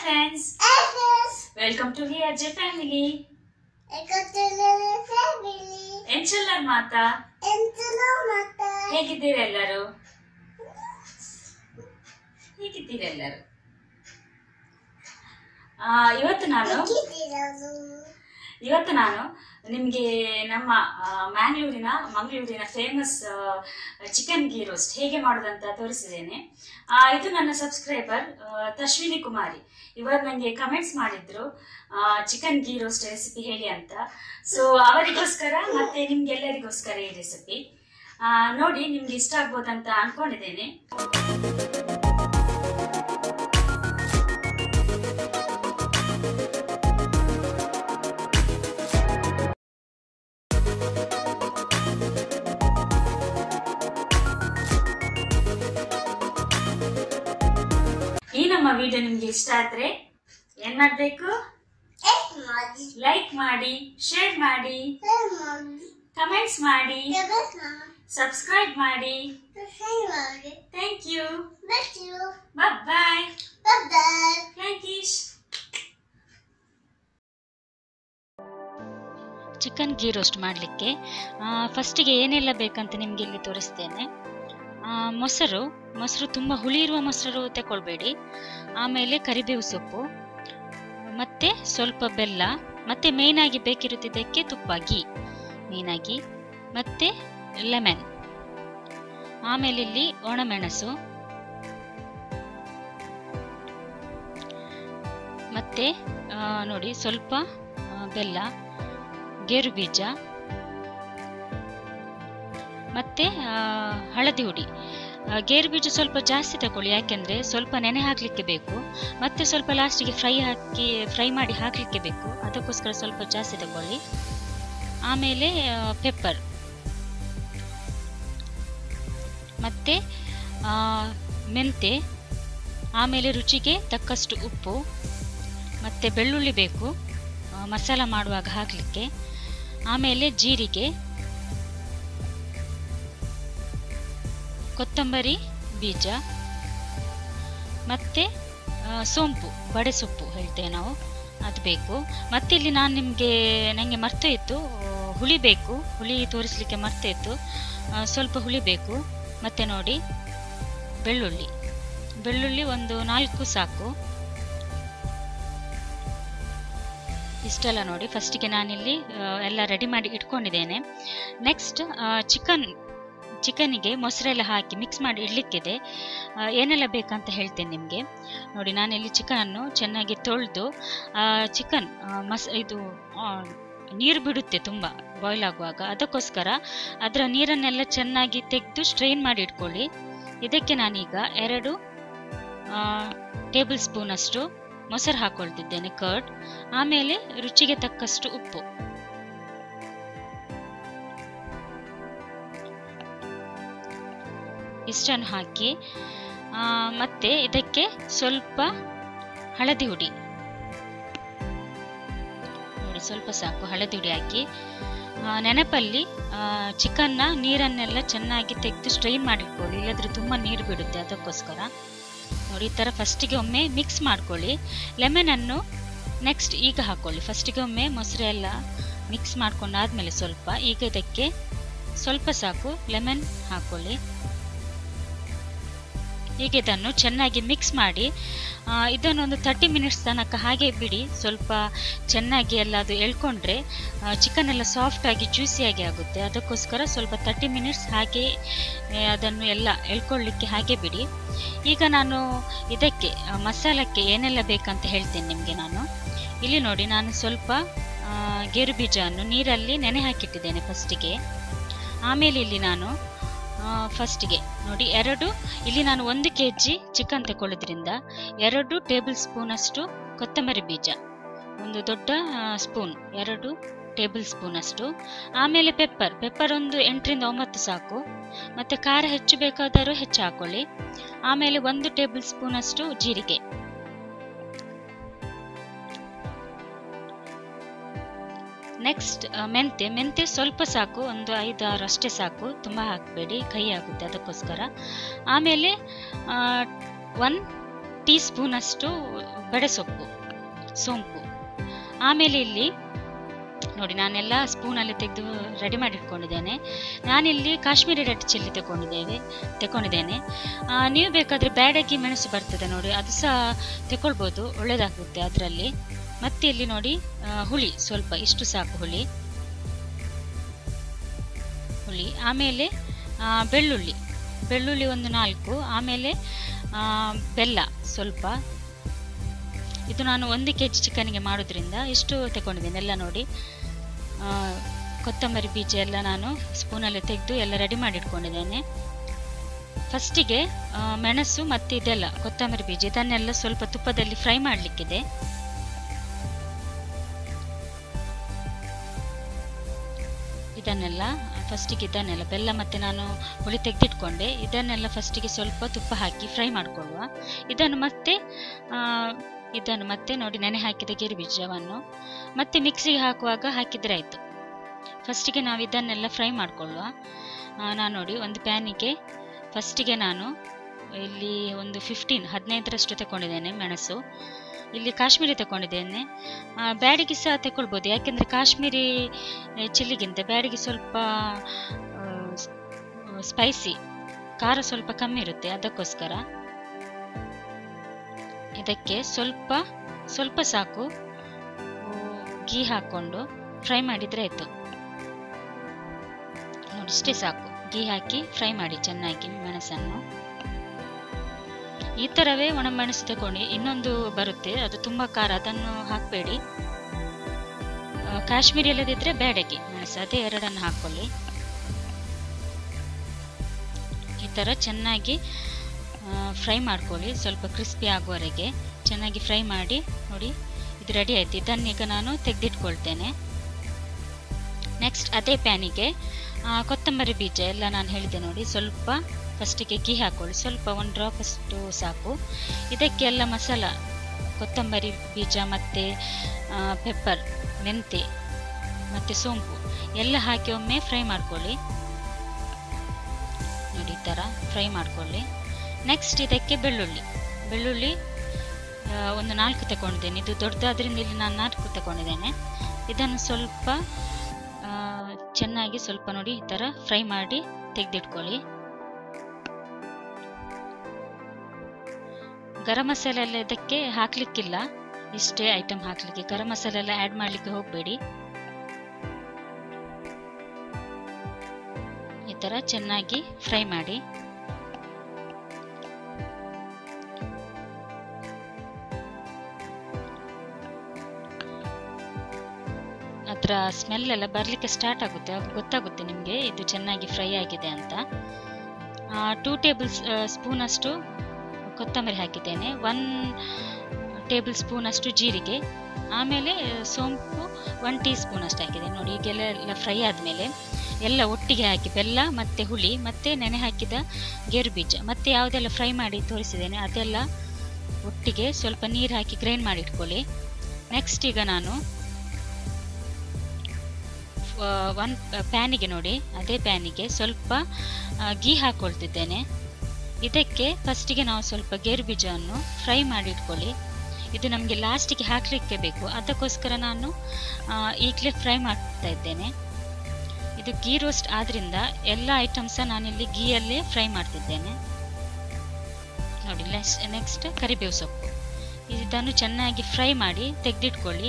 friends, Elvis, welcome to Hiyaje family. I got the little family. ಎಂಚಲ್ಲರ್ Mata Into the mother. ಹೇಗಿದ್ದೀರಿ ಎಲ್ಲರೂ ಹೇಗಿದ್ದೀರಿ ಎಲ್ಲರೂ ಆ, ಇವತ್ತು ನಾನು ಇವತ್ತು ನಾನು ನಿಮಗೆ ನಮ್ಮ ಆ, ಮ್ಯಾಂಗ್ಳೂರಿನ ಮಂಗಳೂರಿನ ಫೇಮಸ್ ಚಿಕನ್ ಗೀ ರೋಸ್ಟ್ ಹೇಗೆ ಮಾಡೋದಂತ ತೋರಿಸಿದ್ದೇನೆ ಆ, ಇದು ನನ್ನ ಸಬ್ಸ್ಕ್ರೈಬರ್ ತಶ್ವಿನಿ ಕುಮಾರಿ ಇವರು ನನಗೆ ಕಮೆಂಟ್ಸ್ ಮಾಡಿದ್ರು ಚಿಕನ್ ಗೀ ರೋಸ್ಟ್ ರೆಸಿಪಿ ಹೇಳಿ ಅಂತ ಸೊ ಅವರಿಗೋಸ್ಕರ ಮತ್ತೆ ನಿಮ್ಗೆಲ್ಲರಿಗೋಸ್ಕರ ಈ ರೆಸಿಪಿ ನೋಡಿ ನಿಮ್ಗೆ ಇಷ್ಟ ಆಗ್ಬೋದಂತ ಅನ್ಕೊಂಡಿದ್ದೇನೆ ಈ ನಮ್ಮ ವಿಡಿಯೋ ನಿಮ್ಗೆ ಇಷ್ಟ ಆದ್ರೆ ಏನ್ ಮಾಡ್ಬೇಕು ಲೈಕ್ ಮಾಡಿ ಶೇರ್ ಮಾಡಿ ಕಮೆಂಟ್ಸ್ ಮಾಡಿ ಸಬ್ಸ್ಕ್ರೈಬ್ ಮಾಡಿ thank you bye thank chicken ghee roast ಮಾಡಲಿಕ್ಕೆ ಫಸ್ಟಿಗೆ ಏನೆಲ್ಲ ಬೇಕಂತ ನಿಮಗೆ ಇಲ್ಲಿ ತೋರಿಸ್ತೇನೆ ಆ, ಮೊಸರು ಮೊಸರು ತುಂಬ ಹುಳಿ ಇರುವ ಮೊಸರು ತಗೊಳ್ಬೇಡಿ ಆಮೇಲೆ ಕರಿಬೇವು ಸೊಪ್ಪು ಮತ್ತೆ ಸ್ವಲ್ಪ ಬೆಲ್ಲ ಮತ್ತೆ ಮೇಯ್ನಾಗಿ ಬೇಕಿರುತ್ತಿದ್ದಕ್ಕೆ ತುಪ್ಪ ಗೀ ಮೇಯ್ನಾಗಿ ಮತ್ತೆ ಲೆಮನ್ ಆಮೇಲೆ ಇಲ್ಲಿ ಒಣಮೆಣಸು ಮತ್ತೆ ಆ, ನೋಡಿ ಸ್ವಲ್ಪ ಆ, ಬೆಲ್ಲ ಗೇರು ಬೀಜ ಮತ್ತೆ ಆ, ಹಳದಿ ಹುಡಿ ಆ, ಗೇರು ಬೀಜ ಸ್ವಲ್ಪ ಜಾಸ್ತಿ ತಗೊಳ್ಳಿ ಯಾಕೆಂದ್ರೆ ಸ್ವಲ್ಪ ನೆನೆ ಹಾಕ್ಲಿಕ್ಕೆ ಬೇಕು ಮತ್ತೆ ಸ್ವಲ್ಪ ಲಾಸ್ಟಿಗೆ ಫ್ರೈ ಹಾಕಿ ಫ್ರೈ ಮಾಡಿ ಹಾಕ್ಲಿಕ್ಕೆ ಬೇಕು ಅದಕ್ಕೋಸ್ಕರ ಸ್ವಲ್ಪ ಜಾಸ್ತಿ ತಗೊಳ್ಳಿ ಆಮೇಲೆ ಪೆಪ್ಪರ್ ಮತ್ತೆ ಆ, ಮೆಂತೆ ಆಮೇಲೆ ರುಚಿಗೆ ತಕ್ಕಷ್ಟು ಉಪ್ಪು ಮತ್ತೆ ಬೆಳ್ಳುಳ್ಳಿ ಬೇಕು ಆ, ಮಸಾಲ ಮಾಡುವಾಗ ಹಾಕಲಿಕ್ಕೆ ಆಮೇಲೆ ಜೀರಿಗೆ ಕೊತ್ತಂಬರಿ ಬೀಜ ಮತ್ತೆ ಆ, ಸೋಂಪು ಬಡೆ ಸೊಪ್ಪು ಹೇಳ್ತೇವೆ ನಾವು ಅದು ಬೇಕು ಮತ್ತೆ ಇಲ್ಲಿ ನಾನು ನಿಮಗೆ ನನಗೆ ಮರ್ತೆ ಇತ್ತು ಆ, ಹುಳಿ ಬೇಕು ಹುಳಿ ತೋರಿಸ್ಲಿಕ್ಕೆ ಮರ್ತೆ ಇತ್ತು ಆ, ಸ್ವಲ್ಪ ಹುಳಿ ಬೇಕು ಮತ್ತೆ ನೋಡಿ ಬೆಳ್ಳುಳ್ಳಿ ಬೆಳ್ಳುಳ್ಳಿ ಒಂದು ನಾಲ್ಕು ಸಾಕು ಇಷ್ಟೆಲ್ಲ ನೋಡಿ ಫಸ್ಟಿಗೆ ನಾನಿಲ್ಲಿ ಆ, ಎಲ್ಲ ರೆಡಿ ಮಾಡಿ ಇಟ್ಕೊಂಡಿದ್ದೇನೆ ನೆಕ್ಸ್ಟ್ ಚಿಕನ್ ಚಿಕನಿಗೆ ಮೊಸರೆಲ್ಲ ಹಾಕಿ ಮಿಕ್ಸ್ ಮಾಡಿ ಇಡ್ಲಿಕ್ಕಿದೆ ಆ, ಏನೆಲ್ಲ ಬೇಕಂತ ಹೇಳ್ತೇನೆ ನಿಮಗೆ ನೋಡಿ ನಾನಿಲ್ಲಿ ಚಿಕನನ್ನು ಚೆನ್ನಾಗಿ ತೊಳೆದು ಚಿಕನ್ ಮಸ್ ಇದು ಆ, ನೀರು ಬಿಡುತ್ತೆ ತುಂಬ ಬಾಯ್ಲ್ ಆಗುವಾಗ ಅದಕ್ಕೋಸ್ಕರ ಅದರ ನೀರನ್ನೆಲ್ಲ ಚೆನ್ನಾಗಿ ತೆಗೆದು ಸ್ಟ್ರೈನ್ ಮಾಡಿ ಇಟ್ಕೊಳ್ಳಿ ಇದಕ್ಕೆ ನಾನೀಗ ಎರಡು ಟೇಬಲ್ ಸ್ಪೂನ್ ಅಷ್ಟು ಮೊಸರು ಹಾಕೊಳ್ತಿದ್ದೇನೆ ಕರ್ಡ್ ಆಮೇಲೆ ರುಚಿಗೆ ತಕ್ಕಷ್ಟು ಉಪ್ಪು ಇಷ್ಟನ್ನು ಹಾಕಿ ಆ, ಮತ್ತೆ ಇದಕ್ಕೆ ಸ್ವಲ್ಪ ಹಳದಿ ಹುಡಿ ನೋಡಿ ಸ್ವಲ್ಪ ಸಾಕು ಹಳದಿ ಹುಡಿ ಹಾಕಿ ಆ, ನೆನಪಲ್ಲಿ ಚಿಕನ್ನ ನೀರನ್ನೆಲ್ಲ ಚೆನ್ನಾಗಿ ತೆಗೆದು ಸ್ಟ್ರೈನ್ ಮಾಡಿಟ್ಕೊಳ್ಳಿ ಇಲ್ಲದ್ರೆ ತುಂಬ ನೀರು ಬಿಡುತ್ತೆ ಅದಕ್ಕೋಸ್ಕರ ನೋಡಿ ಈ ಥರ ಫಸ್ಟಿಗೆ ಒಮ್ಮೆ ಮಿಕ್ಸ್ ಮಾಡ್ಕೊಳ್ಳಿ ಲೆಮನನ್ನು ನೆಕ್ಸ್ಟ್ ಈಗ ಹಾಕೊಳ್ಳಿ ಫಸ್ಟಿಗೆ ಒಮ್ಮೆ ಮೊಸರು ಎಲ್ಲ ಮಿಕ್ಸ್ ಮಾಡ್ಕೊಂಡಾದ್ಮೇಲೆ ಸ್ವಲ್ಪ ಈಗ ಇದಕ್ಕೆ ಸ್ವಲ್ಪ ಸಾಕು ಲೆಮನ್ ಹಾಕೊಳ್ಳಿ ಈಗ ಇದನ್ನು ಚೆನ್ನಾಗಿ ಮಿಕ್ಸ್ ಮಾಡಿ ಆ, ಇದನ್ನೊಂದು ತರ್ಟಿ ಮಿನಿಟ್ಸ್ ತನಕ ಹಾಗೆ ಬಿಡಿ ಸ್ವಲ್ಪ ಚೆನ್ನಾಗಿ ಎಲ್ಲ ಅದು ಎಳ್ಕೊಂಡ್ರೆ ಚಿಕನ್ ಎಲ್ಲ ಸಾಫ್ಟ್ ಆಗಿ ಜ್ಯೂಸಿಯಾಗಿ ಆಗುತ್ತೆ ಅದಕ್ಕೋಸ್ಕರ ಸ್ವಲ್ಪ ತರ್ಟಿ ಮಿನಿಟ್ಸ್ ಹಾಗೆ ಆ, ಅದನ್ನು ಎಲ್ಲ ಎಳ್ಕೊಳ್ಳಿಕ್ಕೆ ಹಾಗೆ ಬಿಡಿ ಈಗ ನಾನು ಇದಕ್ಕೆ ಆ, ಮಸಾಲಕ್ಕೆ ಏನೆಲ್ಲ ಬೇಕಂತ ಹೇಳ್ತೇನೆ ನಿಮಗೆ ನಾನು ಇಲ್ಲಿ ನೋಡಿ ನಾನು ಸ್ವಲ್ಪ ಆ, ಗೇರು ಬೀಜವನ್ನು ನೀರಲ್ಲಿ ನೆನೆ ಹಾಕಿಟ್ಟಿದ್ದೇನೆ ಫಸ್ಟಿಗೆ ಆಮೇಲೆ ಇಲ್ಲಿ ನಾನು ಫಸ್ಟಿಗೆ ನೋಡಿ ಎರಡು ಇಲ್ಲಿ ನಾನು ಒಂದು ಕೆ ಜಿ ಚಿಕನ್ ತಗೊಳ್ಳೋದ್ರಿಂದ ಎರಡು ಟೇಬಲ್ ಸ್ಪೂನ್ ಅಷ್ಟು ಕೊತ್ತಂಬರಿ ಬೀಜ ಒಂದು ದೊಡ್ಡ ಸ್ಪೂನ್ ಎರಡು ಟೇಬಲ್ ಸ್ಪೂನ್ ಅಷ್ಟು ಆಮೇಲೆ ಪೆಪ್ಪರ್ ಪೆಪ್ಪರ್ ಒಂದು ಎಂಟರಿಂದ ಒಂಬತ್ತು ಸಾಕು ಮತ್ತೆ ಖಾರ ಹೆಚ್ಚು ಬೇಕಾದರೂ ಹೆಚ್ಚು ಹಾಕೊಳ್ಳಿ ಆಮೇಲೆ ಒಂದು ಟೇಬಲ್ ಸ್ಪೂನ್ ಅಷ್ಟು ಜೀರಿಗೆ ನೆಕ್ಸ್ಟ್ ಮೆಂತೆ ಮೆಂತೆ ಸ್ವಲ್ಪ ಸಾಕು ಒಂದು ಐದಾರು ಅಷ್ಟೇ ಸಾಕು ತುಂಬ ಹಾಕಬೇಡಿ ಕೈ ಆಗುತ್ತೆ ಅದಕ್ಕೋಸ್ಕರ ಆಮೇಲೆ ಒನ್ ಟೀ ಸ್ಪೂನಷ್ಟು ಬಡೆಸೊಪ್ಪು ಸೋಂಪು ಆಮೇಲೆ ಇಲ್ಲಿ ನೋಡಿ ನಾನೆಲ್ಲ ಸ್ಪೂನಲ್ಲಿ ತೆಗೆದು ರೆಡಿ ಮಾಡಿ ಇಟ್ಕೊಂಡಿದ್ದೇನೆ ನಾನಿಲ್ಲಿ ಕಾಶ್ಮೀರಿ ರೆಡ್ ಚಿಲ್ಲಿ ತಗೊಂಡಿದ್ದೇವೆ ತಗೊಂಡಿದ್ದೇನೆ ಆ, ನೀವು ಬೇಕಾದರೆ ಬ್ಯಾಡಗಿ ಮೆಣಸು ಬರ್ತದೆ ನೋಡಿ ಅದು ಸಹ ತಗೊಳ್ಬೋದು ಒಳ್ಳೇದಾಗುತ್ತೆ ಅದರಲ್ಲಿ ಮತ್ತೆ ಇಲ್ಲಿ ನೋಡಿ ಆ, ಹುಳಿ ಸ್ವಲ್ಪ ಇಷ್ಟು ಸಾಕು ಹುಳಿ ಹುಳಿ ಆಮೇಲೆ ಆ, ಬೆಳ್ಳುಳ್ಳಿ ಬೆಳ್ಳುಳ್ಳಿ ಒಂದು ನಾಲ್ಕು ಆಮೇಲೆ ಆ, ಬೆಲ್ಲ ಸ್ವಲ್ಪ ಇದು ನಾನು ಒಂದು ಕೆ ಜಿ ಚಿಕನ್ಗೆ ಮಾಡೋದ್ರಿಂದ ಇಷ್ಟು ತಗೊಂಡಿದ್ದೇನೆ ಎಲ್ಲ ನೋಡಿ ಆ, ಕೊತ್ತಂಬರಿ ಬೀಜ ಎಲ್ಲ ನಾನು ಸ್ಪೂನಲ್ಲಿ ತೆಗೆದು ಎಲ್ಲ ರೆಡಿ ಮಾಡಿ ಇಟ್ಕೊಂಡಿದ್ದೇನೆ ಫಸ್ಟಿಗೆ ಆ, ಮೆಣಸು ಮತ್ತು ಇದೆಲ್ಲ ಕೊತ್ತಂಬರಿ ಬೀಜ ಇದನ್ನೆಲ್ಲ ಸ್ವಲ್ಪ ತುಪ್ಪದಲ್ಲಿ ಫ್ರೈ ಮಾಡಲಿಕ್ಕಿದೆ ಇದನ್ನೆಲ್ಲ ಫಸ್ಟಿಗೆ ಇದನ್ನೆಲ್ಲ ಬೆಲ್ಲ ಮತ್ತು ನಾನು ಹುಳಿ ತೆಗೆದಿಟ್ಕೊಂಡೆ ಇದನ್ನೆಲ್ಲ ಫಸ್ಟಿಗೆ ಸ್ವಲ್ಪ ತುಪ್ಪ ಹಾಕಿ ಫ್ರೈ ಮಾಡಿಕೊಳ್ಳುವ ಇದನ್ನು ಮತ್ತೆ ಆ, ಇದನ್ನು ಮತ್ತೆ ನೋಡಿ ನೆನೆ ಹಾಕಿದ ಗೇರು ಬೀಜವನ್ನು ಮತ್ತೆ ಮಿಕ್ಸಿಗೆ ಹಾಕುವಾಗ ಹಾಕಿದರೆ ಆಯಿತು ಫಸ್ಟಿಗೆ ನಾವು ಇದನ್ನೆಲ್ಲ ಫ್ರೈ ಮಾಡಿಕೊಳ್ಳುವ ನಾನು ನೋಡಿ ಒಂದು ಪ್ಯಾನಿಗೆ ಫಸ್ಟಿಗೆ ನಾನು ಇಲ್ಲಿ ಒಂದು ಫಿಫ್ಟೀನ್ ಹದಿನೈದರಷ್ಟು ತಗೊಂಡಿದ್ದೇನೆ ಮೆಣಸು ಇಲ್ಲಿ ಕಾಶ್ಮೀರಿ ತಗೊಂಡಿದ್ದೇನೆ ಆ, ಬ್ಯಾಡಿಗೆ ಸಹ ತಗೊಳ್ಬೋದು ಯಾಕೆಂದರೆ ಕಾಶ್ಮೀರಿ ಆ, ಚಿಲ್ಲಿಗಿಂತ ಬ್ಯಾಡಿಗೆ ಸ್ವಲ್ಪ ಸ್ಪೈಸಿ ಖಾರ ಸ್ವಲ್ಪ ಕಮ್ಮಿ ಇರುತ್ತೆ ಅದಕ್ಕೋಸ್ಕರ ಇದಕ್ಕೆ ಸ್ವಲ್ಪ ಸ್ವಲ್ಪ ಸಾಕು ಆ, ಗೀ ಹಾಕ್ಕೊಂಡು ಫ್ರೈ ಮಾಡಿದರೆ ಆಯಿತು ನೋಡಿ ಇಷ್ಟೇ ಸಾಕು ಗೀ ಹಾಕಿ ಫ್ರೈ ಮಾಡಿ ಚೆನ್ನಾಗಿ ಮೆಣಸನ್ನು ಈ ಥರವೇ ಒಣಮೆಣಸು ತಗೊಂಡು ಇನ್ನೊಂದು ಬರುತ್ತೆ ಅದು ತುಂಬ ಖಾರ ಅದನ್ನು ಹಾಕಬೇಡಿ ಕಾಶ್ಮೀರಿ ಇಲ್ಲದಿದ್ದರೆ ಬೇಡಗೆ ಮೆಣಸು ಅದೇ ಎರಡನ್ನು ಹಾಕ್ಕೊಳ್ಳಿ ಈ ಥರ ಚೆನ್ನಾಗಿ ಫ್ರೈ ಮಾಡ್ಕೊಳ್ಳಿ ಸ್ವಲ್ಪ ಕ್ರಿಸ್ಪಿ ಆಗುವವರೆಗೆ ಚೆನ್ನಾಗಿ ಫ್ರೈ ಮಾಡಿ ನೋಡಿ ಇದು ರೆಡಿ ಆಯ್ತು ಇದನ್ನೀಗ ನಾನು ತೆಗೆದಿಟ್ಕೊಳ್ತೇನೆ ನೆಕ್ಸ್ಟ್ ಅದೇ ಪ್ಯಾನಿಗೆ ಆ, ಕೊತ್ತಂಬರಿ ಬೀಜ ಎಲ್ಲ ನಾನು ಹೇಳಿದೆ ನೋಡಿ ಸ್ವಲ್ಪ ಫಸ್ಟಿಗೆ ಗೀ ಹಾಕೊಳ್ಳಿ ಸ್ವಲ್ಪ ಒಂದು ಡ್ರಾಪ್ ಅಷ್ಟು ಸಾಕು ಇದಕ್ಕೆ ಎಲ್ಲ ಮಸಾಲ ಕೊತ್ತಂಬರಿ ಬೀಜ ಮತ್ತು ಪೆಪ್ಪರ್ ಮೆಂತೆ ಮತ್ತು ಸೋಂಪು ಎಲ್ಲ ಹಾಕಿ ಒಮ್ಮೆ ಫ್ರೈ ಮಾಡ್ಕೊಳ್ಳಿ ನೋಡಿ ಈ ಥರ ಫ್ರೈ ಮಾಡ್ಕೊಳ್ಳಿ ನೆಕ್ಸ್ಟ್ ಇದಕ್ಕೆ ಬೆಳ್ಳುಳ್ಳಿ ಬೆಳ್ಳುಳ್ಳಿ ಆ, ಒಂದು ನಾಲ್ಕು ತಗೊಂಡಿದ್ದೇನೆ ಇದು ದೊಡ್ಡದಾದ್ರಿಂದ ಇಲ್ಲಿ ನಾನು ನಾಲ್ಕು ತಗೊಂಡಿದ್ದೇನೆ ಇದನ್ನು ಸ್ವಲ್ಪ ಆ, ಚೆನ್ನಾಗಿ ಸ್ವಲ್ಪ ನೋಡಿ ಈ ಥರ ಫ್ರೈ ಮಾಡಿ ತೆಗೆದಿಟ್ಕೊಳ್ಳಿ ಗರಂ ಮಸಾಲೆ ಎಲ್ಲ ಇದಕ್ಕೆ ಹಾಕ್ಲಿಕ್ಕಿಲ್ಲ ಇಷ್ಟೇ ಐಟಮ್ ಹಾಕ್ಲಿಕ್ಕೆ ಗರಂ ಮಸಾಲೆ ಎಲ್ಲ ಆ್ಯಡ್ ಮಾಡಲಿಕ್ಕೆ ಹೋಗಬೇಡಿ ಈ ಥರ ಚೆನ್ನಾಗಿ ಫ್ರೈ ಮಾಡಿ ಅದರ ಸ್ಮೆಲ್ ಎಲ್ಲ ಬರಲಿಕ್ಕೆ ಸ್ಟಾರ್ಟ್ ಆಗುತ್ತೆ ಆಗ ಗೊತ್ತಾಗುತ್ತೆ ನಿಮಗೆ ಇದು ಚೆನ್ನಾಗಿ ಫ್ರೈ ಆಗಿದೆ ಅಂತ ಟೂ ಟೇಬಲ್ ಸ್ಪೂನ್ ಅಷ್ಟು ಕೊತ್ತಂಬರಿ ಹಾಕಿದ್ದೇನೆ ಒನ್ ಟೇಬಲ್ ಸ್ಪೂನ್ ಅಷ್ಟು ಜೀರಿಗೆ ಆಮೇಲೆ ಸೋಂಪು ಒನ್ ಟೀ ಸ್ಪೂನ್ ಅಷ್ಟು ಹಾಕಿದೆ ನೋಡಿ ಈಗೆಲ್ಲ ಎಲ್ಲ ಫ್ರೈ ಆದಮೇಲೆ ಎಲ್ಲ ಒಟ್ಟಿಗೆ ಹಾಕಿ ಬೆಲ್ಲ ಮತ್ತು ಹುಳಿ ಮತ್ತು ನೆನೆ ಹಾಕಿದ ಗೇರು ಬೀಜ ಮತ್ತು ಯಾವುದೆಲ್ಲ ಫ್ರೈ ಮಾಡಿ ತೋರಿಸಿದ್ದೇನೆ ಅದೆಲ್ಲ ಒಟ್ಟಿಗೆ ಸ್ವಲ್ಪ ನೀರು ಹಾಕಿ ಗ್ರೈಂಡ್ ಮಾಡಿ ಇಟ್ಕೊಳ್ಳಿ ನೆಕ್ಸ್ಟ್ ಈಗ ನಾನು ಒನ್ ಪ್ಯಾನಿಗೆ ನೋಡಿ ಅದೇ ಪ್ಯಾನಿಗೆ ಸ್ವಲ್ಪ ಆ, ಗೀ ಹಾಕ್ಕೊಳ್ತಿದ್ದೇನೆ ಇದಕ್ಕೆ ಫಸ್ಟಿಗೆ ನಾವು ಸ್ವಲ್ಪ ಗೇರು ಬೀಜವನ್ನು ಫ್ರೈ ಮಾಡಿ ಇಟ್ಕೊಳ್ಳಿ ಇದು ನಮಗೆ ಲಾಸ್ಟಿಗೆ ಹಾಕಲಿಕ್ಕೆ ಬೇಕು ಅದಕ್ಕೋಸ್ಕರ ನಾನು ಆ, ಈಗಲೇ ಫ್ರೈ ಮಾಡ್ತಾ ಇದ್ದೇನೆ ಇದು ಗೀ ರೋಸ್ಟ್ ಆದ್ರಿಂದ ಎಲ್ಲ ಐಟಮ್ಸ ನಾನಿಲ್ಲಿ ಗೀಯಲ್ಲೇ ಫ್ರೈ ಮಾಡ್ತಿದ್ದೇನೆ ನೋಡಿ ನೆಕ್ಸ್ಟ್ ಕರಿಬೇವು ಸೊಪ್ಪು ಇದನ್ನು ಚೆನ್ನಾಗಿ ಫ್ರೈ ಮಾಡಿ ತೆಗೆದಿಟ್ಕೊಳ್ಳಿ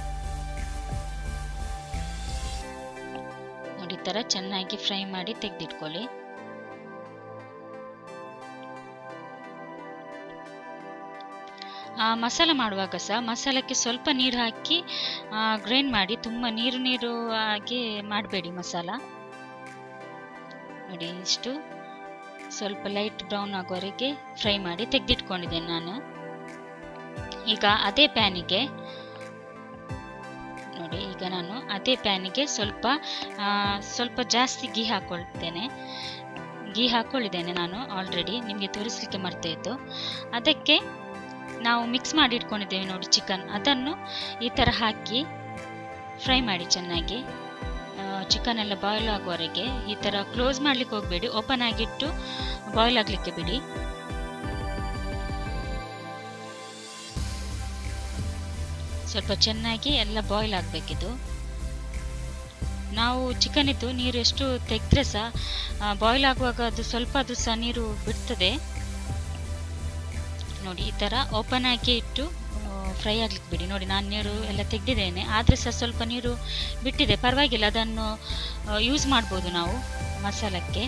ನೋಡಿ ಈ ಥರ ಚೆನ್ನಾಗಿ ಫ್ರೈ ಮಾಡಿ ತೆಗೆದಿಟ್ಕೊಳ್ಳಿ ಆ, ಮಸಾಲ ಮಾಡುವಾಗ ಸಹ ಮಸಾಲಕ್ಕೆ ಸ್ವಲ್ಪ ನೀರು ಹಾಕಿ ಗ್ರೈಂಡ್ ಮಾಡಿ ತುಂಬ ನೀರು ನೀರು ಆಗಿ ಮಾಡಬೇಡಿ ಮಸಾಲ ನೋಡಿ ಇಷ್ಟು ಸ್ವಲ್ಪ ಲೈಟ್ ಬ್ರೌನ್ ಆಗುವವರೆಗೆ ಫ್ರೈ ಮಾಡಿ ತೆಗೆದಿಟ್ಕೊಂಡಿದ್ದೇನೆ ನಾನು ಈಗ ಅದೇ ಪ್ಯಾನಿಗೆ ನೋಡಿ ಈಗ ನಾನು ಅದೇ ಪ್ಯಾನಿಗೆ ಸ್ವಲ್ಪ ಆ, ಸ್ವಲ್ಪ ಜಾಸ್ತಿ ಗೀ ಹಾಕೊಳ್ತೇನೆ ಗೀ ಹಾಕ್ಕೊಂಡಿದ್ದೇನೆ ನಾನು ಆಲ್ರೆಡಿ ನಿಮಗೆ ತೋರಿಸ್ಲಿಕ್ಕೆ ಮರ್ತೇಯಿತ್ತು ಅದಕ್ಕೆ ನಾವು ಮಿಕ್ಸ್ ಮಾಡಿ ಇಟ್ಕೊಂಡಿದ್ದೇವೆ ನೋಡಿ ಚಿಕನ್ ಅದನ್ನು ಈ ಥರ ಹಾಕಿ ಫ್ರೈ ಮಾಡಿ ಚೆನ್ನಾಗಿ ಚಿಕನ್ ಎಲ್ಲ ಬಾಯ್ಲ್ ಆಗುವವರೆಗೆ ಈ ಥರ ಕ್ಲೋಸ್ ಮಾಡ್ಲಿಕ್ಕೆ ಹೋಗಬೇಡಿ ಓಪನ್ ಆಗಿಟ್ಟು ಬಾಯ್ಲ್ ಆಗಲಿಕ್ಕೆ ಬಿಡಿ ಸ್ವಲ್ಪ ಚೆನ್ನಾಗಿ ಎಲ್ಲ ಬಾಯ್ಲ್ ಆಗಬೇಕಿದು ನಾವು ಚಿಕನ್ ಇದ್ದು ನೀರು ಎಷ್ಟು ತೆಗೆದ್ರೆ ಸಹ ಬಾಯ್ಲ್ ಆಗುವಾಗ ಅದು ಸ್ವಲ್ಪ ಅದು ಸಹ ನೀರು ಬಿಡ್ತದೆ ನೋಡಿ ಈ ಥರ ಓಪನ್ ಆಗಿ ಇಟ್ಟು ಫ್ರೈ ಆಗ್ಲಿಕ್ಕೆ ಬಿಡಿ ನೋಡಿ ನಾನು ನೀರು ಎಲ್ಲ ತೆಗೆದಿದ್ದೇನೆ ಆದರೆ ಸಹ ಸ್ವಲ್ಪ ನೀರು ಬಿಟ್ಟಿದೆ ಪರವಾಗಿಲ್ಲ ಅದನ್ನು ಯೂಸ್ ಮಾಡ್ಬೋದು ನಾವು ಮಸಾಲಕ್ಕೆ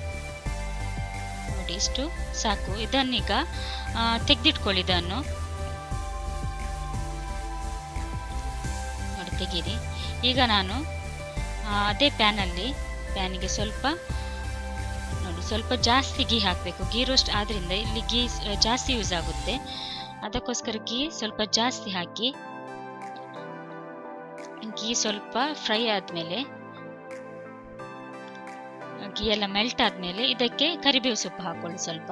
ನೋಡಿ ಇಷ್ಟು ಸಾಕು ಇದನ್ನೀಗ ತೆಗೆದಿಟ್ಕೊಳ್ಳಿ ಇದನ್ನು ನೋಡಿ ತೆಗೀರಿ ಈಗ ನಾನು ಆ, ಅದೇ ಪ್ಯಾನಲ್ಲಿ ಪ್ಯಾನಿಗೆ ಸ್ವಲ್ಪ ನೋಡಿ ಸ್ವಲ್ಪ ಜಾಸ್ತಿ ಗೀ ಹಾಕಬೇಕು ಗೀ ರೋಸ್ಟ್ ಆದ್ರಿಂದ ಇಲ್ಲಿ ಗೀ ಸ್- ಜಾಸ್ತಿ ಯೂಸ್ ಆಗುತ್ತೆ ಅದಕ್ಕೋಸ್ಕರ ಗೀ ಸ್ವಲ್ಪ ಜಾಸ್ತಿ ಹಾಕಿ ಗೀ ಸ್ವಲ್ಪ ಫ್ರೈ ಆದಮೇಲೆ ಗೀ ಎಲ್ಲ ಮೆಲ್ಟ್ ಆದಮೇಲೆ ಇದಕ್ಕೆ ಕರಿಬೇವು ಸೊಪ್ಪು ಹಾಕೊಳ್ಳಿ ಸ್ವಲ್ಪ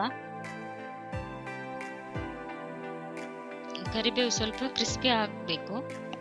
ಕರಿಬೇವು ಸ್ವಲ್ಪ ಕ್ರಿಸ್ಪಿ ಆಗಬೇಕು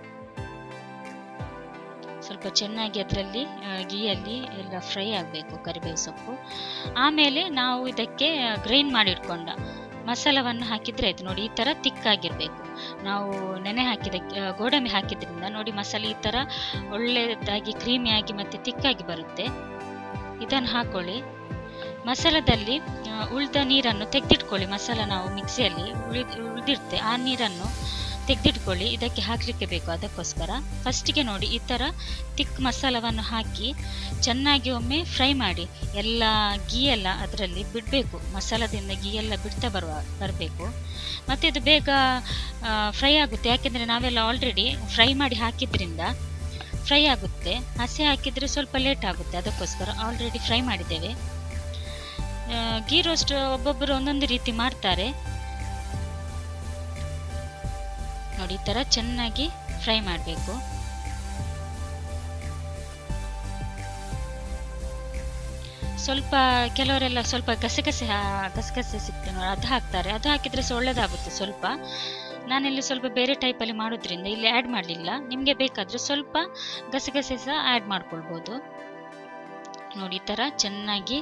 ಸ್ವಲ್ಪ ಚೆನ್ನಾಗಿ ಅದರಲ್ಲಿ ಗೀಯಲ್ಲಿ ಎಲ್ಲ ಫ್ರೈ ಆಗಬೇಕು ಕರಿಬೇವು ಸೊಪ್ಪು ಆಮೇಲೆ ನಾವು ಇದಕ್ಕೆ ಗ್ರೈಂಡ್ ಮಾಡಿಟ್ಕೊಂಡ ಮಸಾಲವನ್ನು ಹಾಕಿದ್ರೆ ಆಯ್ತು ನೋಡಿ ಈ ಥರ ತಿಕ್ಕಾಗಿರಬೇಕು ನಾವು ನೆನೆ ಹಾಕಿದ ಆ, ಗೋಡಂಬಿ ಹಾಕಿದ್ರಿಂದ ನೋಡಿ ಮಸಾಲೆ ಈ ಥರ ಒಳ್ಳೆಯದಾಗಿ ಕ್ರೀಮಿಯಾಗಿ ಮತ್ತು ತಿಕ್ಕಾಗಿ ಬರುತ್ತೆ ಇದನ್ನು ಹಾಕೊಳ್ಳಿ ಮಸಾಲದಲ್ಲಿ ಆ, ಉಳ್ದ ನೀರನ್ನು ತೆಗೆದಿಟ್ಕೊಳ್ಳಿ ಮಸಾಲ ನಾವು ಮಿಕ್ಸಿಯಲ್ಲಿ ಉಳಿದ್ ಉಳಿದಿರುತ್ತೆ ಆ ನೀರನ್ನು ತೆಗೆದಿಟ್ಕೊಳ್ಳಿ ಇದಕ್ಕೆ ಹಾಕಲಿಕ್ಕೆ ಬೇಕು ಅದಕ್ಕೋಸ್ಕರ ಫಸ್ಟಿಗೆ ನೋಡಿ ಈ ಥರ ತಿಕ್ ಮಸಾಲವನ್ನು ಹಾಕಿ ಚೆನ್ನಾಗಿ ಒಮ್ಮೆ ಫ್ರೈ ಮಾಡಿ ಎಲ್ಲ ಗೀ ಎಲ್ಲ ಅದರಲ್ಲಿ ಬಿಡಬೇಕು ಮಸಾಲದಿಂದ ಗೀ ಎಲ್ಲ ಬಿಡ್ತಾ ಬರುವ ಬರಬೇಕು ಮತ್ತು ಇದು ಬೇಗ ಫ್ರೈ ಆಗುತ್ತೆ ಯಾಕೆಂದರೆ ನಾವೆಲ್ಲ ಆಲ್ರೆಡಿ ಫ್ರೈ ಮಾಡಿ ಹಾಕಿದ್ರಿಂದ ಫ್ರೈ ಆಗುತ್ತೆ ಹಸಿ ಹಾಕಿದರೆ ಸ್ವಲ್ಪ ಲೇಟ್ ಆಗುತ್ತೆ ಅದಕ್ಕೋಸ್ಕರ ಆಲ್ರೆಡಿ ಫ್ರೈ ಮಾಡಿದ್ದೇವೆ ಆ, ಗೀ ರೋಸ್ಟ್ ಒಬ್ಬೊಬ್ಬರು ಒಂದೊಂದು ರೀತಿ ಮಾಡ್ತಾರೆ ನೋಡಿ ಈ ಥರ ಚೆನ್ನಾಗಿ ಫ್ರೈ ಮಾಡಬೇಕು ಸ್ವಲ್ಪ ಕೆಲವರೆಲ್ಲ ಸ್ವಲ್ಪ ಗಸಗಸೆ ಹಾ- ಗಸಗಸೆ ಸಿಗ್ತದೆ ನೋಡಿ ಅದು ಹಾಕ್ತಾರೆ ಅದು ಹಾಕಿದ್ರೆ ಸಹ ಒಳ್ಳೇದಾಗುತ್ತೆ ಸ್ವಲ್ಪ ನಾನಿಲ್ಲಿ ಸ್ವಲ್ಪ ಬೇರೆ ಟೈಪಲ್ಲಿ ಮಾಡೋದ್ರಿಂದ ಇಲ್ಲಿ ಆ್ಯಡ್ ಮಾಡಲಿಲ್ಲ ನಿಮಗೆ ಬೇಕಾದರೆ ಸ್ವಲ್ಪ ಗಸಗಸೆ ಸಹ ಆ್ಯಡ್ ಮಾಡ್ಕೊಳ್ಬೋದು ನೋಡಿ ಈ ಥರ ಚೆನ್ನಾಗಿ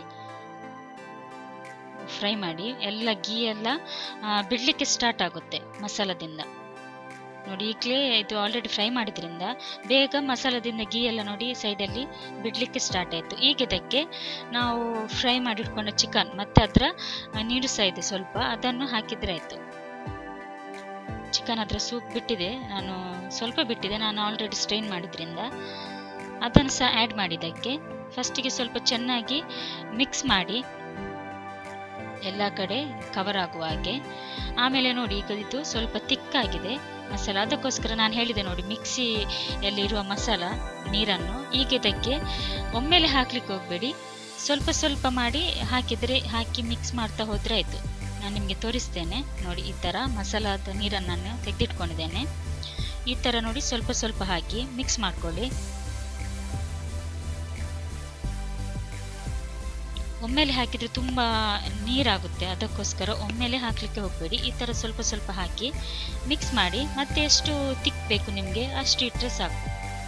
ಫ್ರೈ ಮಾಡಿ ಎಲ್ಲ ಗೀ ಎಲ್ಲ ಆ, ಬಿಡ್ಲಿಕ್ಕೆ ಸ್ಟಾರ್ಟ್ ಆಗುತ್ತೆ ಮಸಾಲದಿಂದ ನೋಡಿ ಈಗಲೇ ಇದು ಆಲ್ರೆಡಿ ಫ್ರೈ ಮಾಡಿದ್ರಿಂದ ಬೇಗ ಮಸಾಲದಿಂದ ಗೀ ಎಲ್ಲ ನೋಡಿ ಸೈಡಲ್ಲಿ ಬಿಡಲಿಕ್ಕೆ ಸ್ಟಾರ್ಟ್ ಆಯಿತು ಈಗ ಇದಕ್ಕೆ ನಾವು ಫ್ರೈ ಮಾಡಿಟ್ಕೊಂಡ ಚಿಕನ್ ಮತ್ತು ಅದರ ನೀರು ಸಹ ಇದೆ ಸ್ವಲ್ಪ ಅದನ್ನು ಹಾಕಿದ್ರೆ ಆಯಿತು ಚಿಕನ್ ಅದರ ಸೂಪ್ ಬಿಟ್ಟಿದೆ ನಾನು ಸ್ವಲ್ಪ ಬಿಟ್ಟಿದೆ ನಾನು ಆಲ್ರೆಡಿ ಸ್ಟ್ರೈನ್ ಮಾಡಿದ್ರಿಂದ ಅದನ್ನು ಸಹ ಆ್ಯಡ್ ಮಾಡಿದ್ದಕ್ಕೆ ಫಸ್ಟಿಗೆ ಸ್ವಲ್ಪ ಚೆನ್ನಾಗಿ ಮಿಕ್ಸ್ ಮಾಡಿ ಎಲ್ಲ ಕಡೆ ಕವರ್ ಆಗುವ ಹಾಗೆ ಆಮೇಲೆ ನೋಡಿ ಈಗ ಇದು ಸ್ವಲ್ಪ ತಿಕ್ಕಾಗಿದೆ ಮಸಾಲ ಅದಕ್ಕೋಸ್ಕರ ನಾನು ಹೇಳಿದೆ ನೋಡಿ ಮಿಕ್ಸಿಯಲ್ಲಿ ಇರುವ ಮಸಾಲ ನೀರನ್ನು ಈಗ ಇದಕ್ಕೆ ಒಮ್ಮೆಲೆ ಹಾಕ್ಲಿಕ್ಕೆ ಹೋಗಬೇಡಿ ಸ್ವಲ್ಪ ಸ್ವಲ್ಪ ಮಾಡಿ ಹಾಕಿದರೆ ಹಾಕಿ ಮಿಕ್ಸ್ ಮಾಡ್ತಾ ಹೋದರೆ ಆಯಿತು ನಾನು ನಿಮಗೆ ತೋರಿಸ್ತೇನೆ ನೋಡಿ ಈ ಥರ ಮಸಾಲಾದ ನೀರನ್ನು ನಾನು ತೆಗೆದಿಟ್ಕೊಂಡಿದ್ದೇನೆ ಈ ಥರ ನೋಡಿ ಸ್ವಲ್ಪ ಸ್ವಲ್ಪ ಹಾಕಿ ಮಿಕ್ಸ್ ಮಾಡ್ಕೊಳ್ಳಿ ಒಮ್ಮೆಲೆ ಹಾಕಿದರೆ ತುಂಬ ನೀರಾಗುತ್ತೆ ಅದಕ್ಕೋಸ್ಕರ ಒಮ್ಮೆಲೆ ಹಾಕಲಿಕ್ಕೆ ಹೋಗಬೇಡಿ ಈ ಥರ ಸ್ವಲ್ಪ ಸ್ವಲ್ಪ ಹಾಕಿ ಮಿಕ್ಸ್ ಮಾಡಿ ಮತ್ತೆ ಎಷ್ಟು ತಿಕ್ಕಬೇಕು ನಿಮಗೆ ಅಷ್ಟು ಇಟ್ಟರೆ ಸಾಕು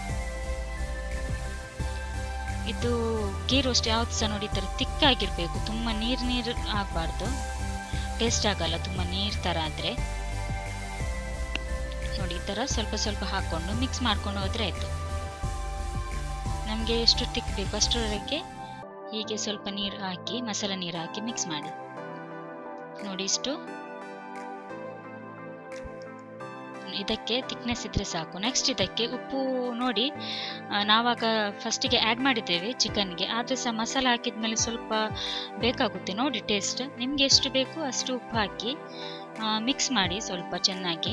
ಇದು ಗೀ ರೋಸ್ಟ್ ಯಾವ್ದು ಸಹ ನೋಡಿ ಈ ಥರ ತಿಕ್ಕಾಗಿರಬೇಕು ತುಂಬ ನೀರು ನೀರು ಆಗಬಾರ್ದು ಟೇಸ್ಟ್ ಆಗಲ್ಲ ತುಂಬ ನೀರು ಥರ ಆದರೆ ನೋಡಿ ಈ ಥರ ಸ್ವಲ್ಪ ಸ್ವಲ್ಪ ಹಾಕ್ಕೊಂಡು ಮಿಕ್ಸ್ ಮಾಡ್ಕೊಂಡು ಹೋದರೆ ಆಯಿತು ನಮಗೆ ಎಷ್ಟು ತಿಕ್ಕಬೇಕು ಅಷ್ಟರವರೆಗೆ ಹೀಗೆ ಸ್ವಲ್ಪ ನೀರು ಹಾಕಿ ಮಸಾಲ ನೀರು ಹಾಕಿ ಮಿಕ್ಸ್ ಮಾಡಿ ನೋಡಿ ಇಷ್ಟು ಇದಕ್ಕೆ ತಿಕ್ನೆಸ್ ಇದ್ರೆ ಸಾಕು ನೆಕ್ಸ್ಟ್ ಇದಕ್ಕೆ ಉಪ್ಪು ನೋಡಿ ಆ, ನಾವಾಗ ಫಸ್ಟಿಗೆ ಆ್ಯಡ್ ಮಾಡಿದ್ದೇವೆ ಚಿಕನ್ಗೆ ಆದರೆ ಸಹ ಮಸಾಲ ಹಾಕಿದ್ಮೇಲೆ ಸ್ವಲ್ಪ ಬೇಕಾಗುತ್ತೆ ನೋಡಿ ಟೇಸ್ಟ್ ನಿಮಗೆ ಎಷ್ಟು ಬೇಕು ಅಷ್ಟು ಉಪ್ಪು ಹಾಕಿ ಮಿಕ್ಸ್ ಮಾಡಿ ಸ್ವಲ್ಪ ಚೆನ್ನಾಗಿ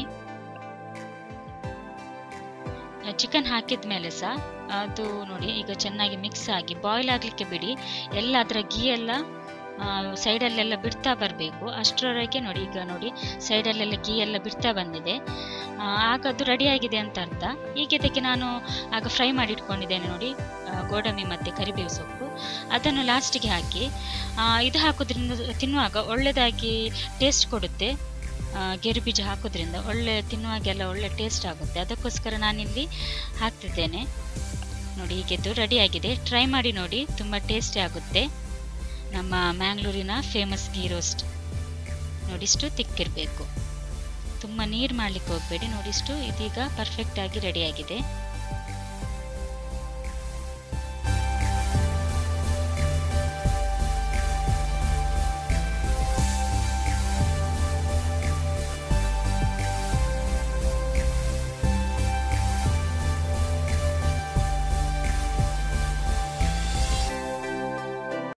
ಚಿಕನ್ ಹಾಕಿದ ಮೇಲೆ ಸಹ ಅದು ನೋಡಿ ಈಗ ಚೆನ್ನಾಗಿ ಮಿಕ್ಸ್ ಆಗಿ ಬಾಯ್ಲ್ ಆಗಲಿಕ್ಕೆ ಬಿಡಿ ಎಲ್ಲ ಅದರ ಗೀ ಎಲ್ಲ ಸೈಡಲ್ಲೆಲ್ಲ ಬಿಡ್ತಾ ಬರಬೇಕು ಅಷ್ಟರವರೆಗೆ ನೋಡಿ ಈಗ ನೋಡಿ ಸೈಡಲ್ಲೆಲ್ಲ ಗೀ ಎಲ್ಲ ಬಿಡ್ತಾ ಬಂದಿದೆ ಆ, ಆಗ ಅದು ರೆಡಿಯಾಗಿದೆ ಅಂತ ಅರ್ಥ ಈಗ ಇದಕ್ಕೆ ನಾನು ಆಗ ಫ್ರೈ ಮಾಡಿ ಇಟ್ಕೊಂಡಿದ್ದೇನೆ ನೋಡಿ ಆ, ಗೋಡಂಬಿ ಮತ್ತು ಕರಿಬೇವು ಸೊಪ್ಪು ಅದನ್ನು ಲಾಸ್ಟಿಗೆ ಹಾಕಿ ಆ, ಇದು ಹಾಕೋದ್ರಿಂದ ತಿನ್ನುವಾಗ ಒಳ್ಳೆಯದಾಗಿ ಟೇಸ್ಟ್ ಕೊಡುತ್ತೆ ಆ, ಗೇರು ಬೀಜ ಹಾಕೋದ್ರಿಂದ ಒಳ್ಳೆ ತಿನ್ನುವಾಗೆಲ್ಲ ಒಳ್ಳೆ ಟೇಸ್ಟ್ ಆಗುತ್ತೆ ಅದಕ್ಕೋಸ್ಕರ ನಾನಿಲ್ಲಿ ಹಾಕ್ತಿದ್ದೇನೆ ನೋಡಿ ಹೀಗೆದ್ದು ರೆಡಿಯಾಗಿದೆ ಟ್ರೈ ಮಾಡಿ ನೋಡಿ ತುಂಬ ಟೇಸ್ಟಿ ಆಗುತ್ತೆ ನಮ್ಮ ಮ್ಯಾಂಗ್ಳೂರಿನ ಫೇಮಸ್ ಗೀ ರೋಸ್ಟ್ ನೋಡಿ ಇಷ್ಟು ತಿಕ್ಕಿರಬೇಕು ತುಂಬ ತುಂಬ ನೀರು ಮಾಡಲಿಕ್ಕೆ ಹೋಗಬೇಡಿ ನೋಡಿಷ್ಟು ಇದೀಗ ಪರ್ಫೆಕ್ಟಾಗಿ ರೆಡಿಯಾಗಿದೆ